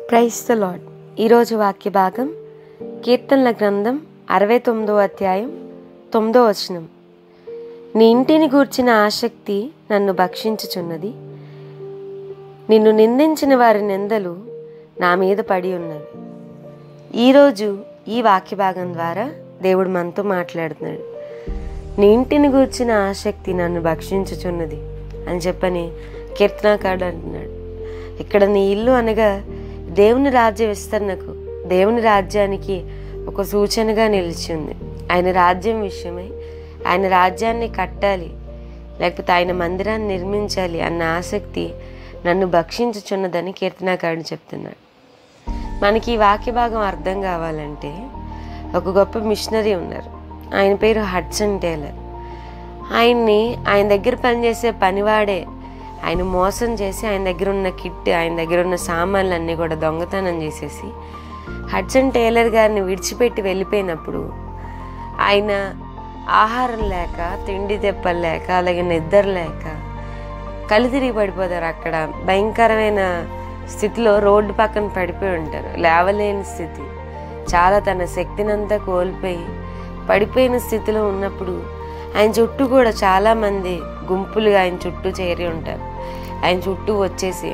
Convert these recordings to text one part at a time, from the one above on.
price the lord ఈరోజు వాక్య భాగం కీర్తనల గ్రంథం అరవై తొమ్మిదో అధ్యాయం తొమ్మిదో వచనం నీ ఇంటిని గూర్చిన ఆసక్తి నన్ను భక్షించుచున్నది నిన్ను నిందించిన వారి నిందలు నా మీద పడి ఉన్నవి ఈరోజు ఈ వాక్య భాగం ద్వారా దేవుడు మనతో మాట్లాడుతున్నాడు నీ ఇంటిని గూర్చిన ఆసక్తి నన్ను భక్షించుచున్నది అని చెప్పని కీర్తనాకారుడు అంటున్నాడు ఇక్కడ నీ ఇల్లు అనగా దేవుని రాజ్య విస్తరణకు దేవుని రాజ్యానికి ఒక సూచనగా నిలిచింది ఆయన రాజ్యం విషయమై ఆయన రాజ్యాన్ని కట్టాలి లేకపోతే ఆయన మందిరాన్ని నిర్మించాలి అన్న ఆసక్తి నన్ను భక్షించుచున్నదని కీర్తనాకారుడు చెప్తున్నాడు మనకి ఈ వాక్య భాగం అర్థం కావాలంటే ఒక గొప్ప మిషనరీ ఉన్నారు ఆయన పేరు హడ్సన్ టేలర్ ఆయన్ని ఆయన దగ్గర పనిచేసే పనివాడే ఆయన మోసం చేసి ఆయన దగ్గర ఉన్న కిట్ ఆయన దగ్గర ఉన్న సామాన్లు అన్నీ కూడా దొంగతనం చేసేసి హడ్సన్ టైలర్ గారిని విడిచిపెట్టి వెళ్ళిపోయినప్పుడు ఆయన ఆహారం లేక తిండి తెప్పలు లేక అలాగే నిద్ర లేక కళ్ళు తిరిగి పడిపోతారు అక్కడ భయంకరమైన స్థితిలో రోడ్డు పక్కన పడిపోయి ఉంటారు లేవలేని స్థితి చాలా తన శక్తినంతా కోల్పోయి పడిపోయిన స్థితిలో ఉన్నప్పుడు ఆయన చుట్టూ కూడా చాలామంది గుంపులుగా ఆయన చుట్టూ చేరి ఉంటారు ఆయన చుట్టూ వచ్చేసి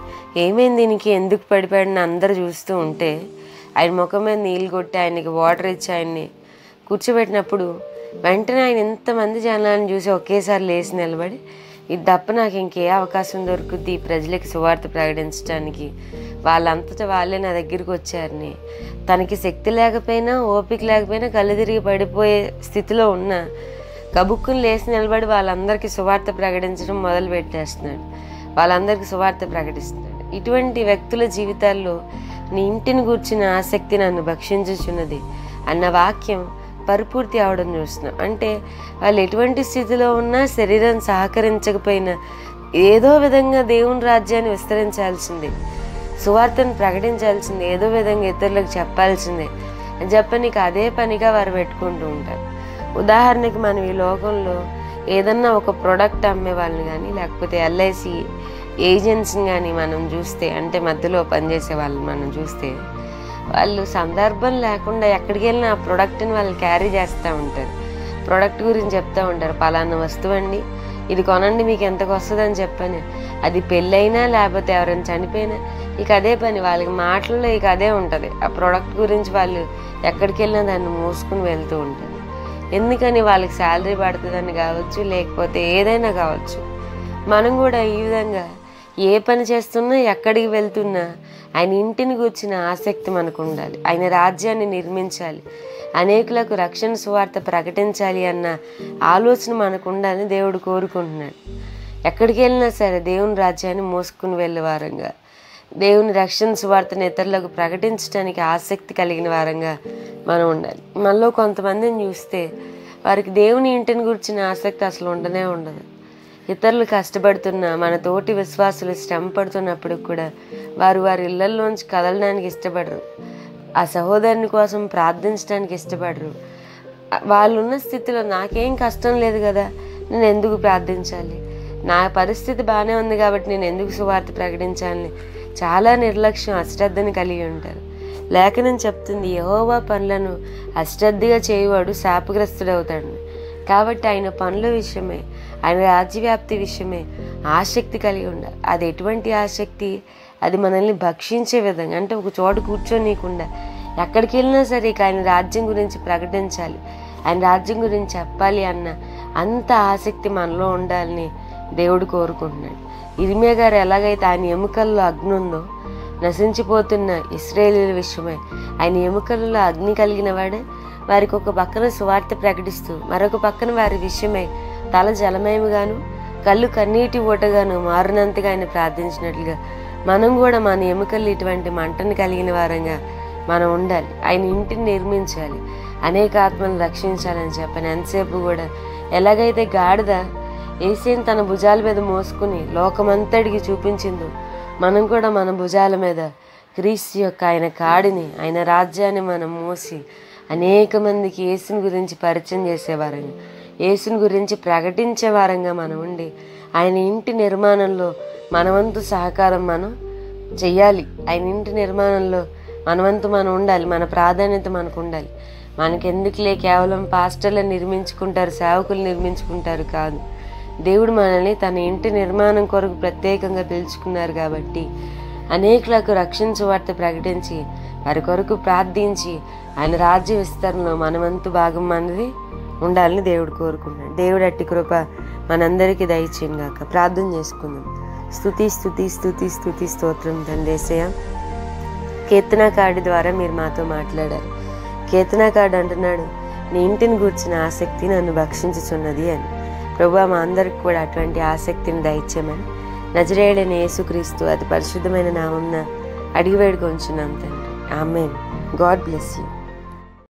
ఏమైంది దీనికి ఎందుకు పడిపోయాడని అందరు చూస్తూ ఉంటే ఆయన ముఖం మీద నీళ్ళు కొట్టి ఆయనకి వాటర్ ఇచ్చి ఆయన్ని కూర్చోబెట్టినప్పుడు వెంటనే ఆయన ఎంతమంది జనాలను చూసి ఒకేసారి లేచి నిలబడి ఇది తప్ప నాకు ఇంకే అవకాశం దొరుకుద్ది ఈ ప్రజలకి సువార్త ప్రకటించడానికి వాళ్ళంతటా వాళ్ళే నా దగ్గరికి వచ్చారని తనకి శక్తి లేకపోయినా ఓపిక లేకపోయినా కళ్ళు తిరిగి పడిపోయే స్థితిలో ఉన్న కబుక్కుని లేచి నిలబడి వాళ్ళందరికీ సువార్త ప్రకటించడం మొదలు పెట్టేస్తున్నాడు వాళ్ళందరికీ సువార్త ప్రకటిస్తున్నాడు ఇటువంటి వ్యక్తుల జీవితాల్లో నీ ఇంటిని గూర్చిన ఆసక్తి నన్ను భక్షించుచున్నది అన్న వాక్యం పరిపూర్తి అవడం చూస్తున్నాం అంటే వాళ్ళు ఎటువంటి స్థితిలో ఉన్నా శరీరం సహకరించకపోయినా ఏదో విధంగా దేవుని రాజ్యాన్ని విస్తరించాల్సిందే సువార్తను ప్రకటించాల్సిందే ఏదో విధంగా ఇతరులకు చెప్పాల్సిందే అని చెప్పి నీకు అదే పనిగా వారు పెట్టుకుంటూ ఉంటారు ఉదాహరణకి మనం ఈ లోకంలో ఏదన్నా ఒక ప్రోడక్ట్ అమ్మే వాళ్ళని కానీ లేకపోతే ఎల్ఐసి ఏజెంట్స్ని కానీ మనం చూస్తే అంటే మధ్యలో పనిచేసే వాళ్ళని మనం చూస్తే వాళ్ళు సందర్భం లేకుండా ఎక్కడికి వెళ్ళినా ఆ ప్రోడక్ట్ని వాళ్ళు క్యారీ చేస్తూ ఉంటారు ప్రోడక్ట్ గురించి చెప్తూ ఉంటారు పలానా వస్తువు అండి ఇది కొనండి మీకు ఎంతకు వస్తుందని చెప్పని అది పెళ్ళైనా లేకపోతే ఎవరైనా చనిపోయినా ఇక అదే పని వాళ్ళకి మాటల్లో ఇక అదే ఉంటుంది ఆ ప్రోడక్ట్ గురించి వాళ్ళు ఎక్కడికి వెళ్ళినా దాన్ని మోసుకుని వెళ్తూ ఉంటారు ఎందుకని వాళ్ళకి శాలరీ పడుతుందని కావచ్చు లేకపోతే ఏదైనా కావచ్చు మనం కూడా ఈ విధంగా ఏ పని చేస్తున్నా ఎక్కడికి వెళ్తున్నా ఆయన ఇంటిని కూర్చిన ఆసక్తి మనకు ఉండాలి ఆయన రాజ్యాన్ని నిర్మించాలి అనేకులకు రక్షణ సువార్త ప్రకటించాలి అన్న ఆలోచన మనకు ఉండాలని దేవుడు కోరుకుంటున్నాడు ఎక్కడికి వెళ్ళినా సరే దేవుని రాజ్యాన్ని మోసుకుని వెళ్ళే వారంగా దేవుని రక్షణ సువార్తను ఇతరులకు ప్రకటించడానికి ఆసక్తి కలిగిన వారంగా మనం ఉండాలి మనలో కొంతమందిని చూస్తే వారికి దేవుని ఇంటిని గురించిన ఆసక్తి అసలు ఉండనే ఉండదు ఇతరులు కష్టపడుతున్న మన తోటి విశ్వాసులు శ్రమ పడుతున్నప్పుడు కూడా వారు వారి ఇళ్లలోంచి కదలడానికి ఇష్టపడరు ఆ సహోదరుని కోసం ప్రార్థించడానికి ఇష్టపడరు వాళ్ళు ఉన్న స్థితిలో నాకేం కష్టం లేదు కదా నేను ఎందుకు ప్రార్థించాలి నా పరిస్థితి బాగానే ఉంది కాబట్టి నేను ఎందుకు సువార్త ప్రకటించాలని చాలా నిర్లక్ష్యం అశ్రద్ధని కలిగి ఉంటారు లేఖనం చెప్తుంది యహోవా పనులను అశ్రద్ధగా చేయవాడు శాపగ్రస్తుడవుతాడు కాబట్టి ఆయన పనుల విషయమే ఆయన రాజ్యవ్యాప్తి విషయమే ఆసక్తి కలిగి ఉండాలి అది ఎటువంటి ఆసక్తి అది మనల్ని భక్షించే విధంగా అంటే ఒక చోట కూర్చోనీయకుండా ఎక్కడికి వెళ్ళినా సరే ఇక ఆయన రాజ్యం గురించి ప్రకటించాలి ఆయన రాజ్యం గురించి చెప్పాలి అన్న అంత ఆసక్తి మనలో ఉండాలని దేవుడు కోరుకుంటున్నాడు ఇరిమే గారు ఎలాగైతే ఆయన ఎముకల్లో అగ్ని ఉందో నశించిపోతున్న ఇస్రాయేలీల విషయమై ఆయన ఎముకలలో అగ్ని కలిగిన వాడే వారికి ఒక పక్కన సువార్త ప్రకటిస్తూ మరొక పక్కన వారి విషయమై తల జలమయముగాను కళ్ళు కన్నీటి ఊటగాను మారినంతగా ఆయన ప్రార్థించినట్లుగా మనం కూడా మన ఎముకలు ఇటువంటి మంటను కలిగిన వారంగా మనం ఉండాలి ఆయన ఇంటిని నిర్మించాలి అనేక ఆత్మలను రక్షించాలని చెప్పని ఎంతసేపు కూడా ఎలాగైతే గాడిద ఏసేని తన భుజాల మీద మోసుకుని లోకమంతటికి చూపించిందో మనం కూడా మన భుజాల మీద క్రీస్తు యొక్క ఆయన కాడిని ఆయన రాజ్యాన్ని మనం మోసి అనేక మందికి యేసుని గురించి పరిచయం చేసేవారంగా యేసుని గురించి ప్రకటించే వారంగా మనం ఉండి ఆయన ఇంటి నిర్మాణంలో మనవంతు సహకారం మనం చెయ్యాలి ఆయన ఇంటి నిర్మాణంలో మనవంతు మనం ఉండాలి మన ప్రాధాన్యత మనకు ఉండాలి మనకెందుకులే కేవలం పాస్టర్లు నిర్మించుకుంటారు సేవకులు నిర్మించుకుంటారు కాదు దేవుడు మనల్ని తన ఇంటి నిర్మాణం కొరకు ప్రత్యేకంగా పిలుచుకున్నారు కాబట్టి అనేకులకు రక్షించు వార్త ప్రకటించి వారి కొరకు ప్రార్థించి ఆయన రాజ్య విస్తరణలో మనమంతు భాగం మనది ఉండాలని దేవుడు కోరుకుంటున్నాడు దేవుడు అట్టి కృప మనందరికీ దయచేయను గాక ప్రార్థన చేసుకుందాం స్థుతి స్థుతి స్థుతి స్థుతి స్తోత్రం తండ్రేసయ కీర్తనకారుడి ద్వారా మీరు మాతో మాట్లాడారు కీర్తనకారుడు అంటున్నాడు నీ ఇంటిని గూర్చిన ఆసక్తి నన్ను భక్షించుచున్నది అని ప్రభు మా అందరికి కూడా అటువంటి ఆసక్తిని దయచేయమని నజరేయుడైన యేసుక్రీస్తు అతి పరిశుద్ధమైన నామంన అడిగి వేడుకొంచున్నాం తండ్రి ఆమెన్ గాడ్ బ్లెస్ యూ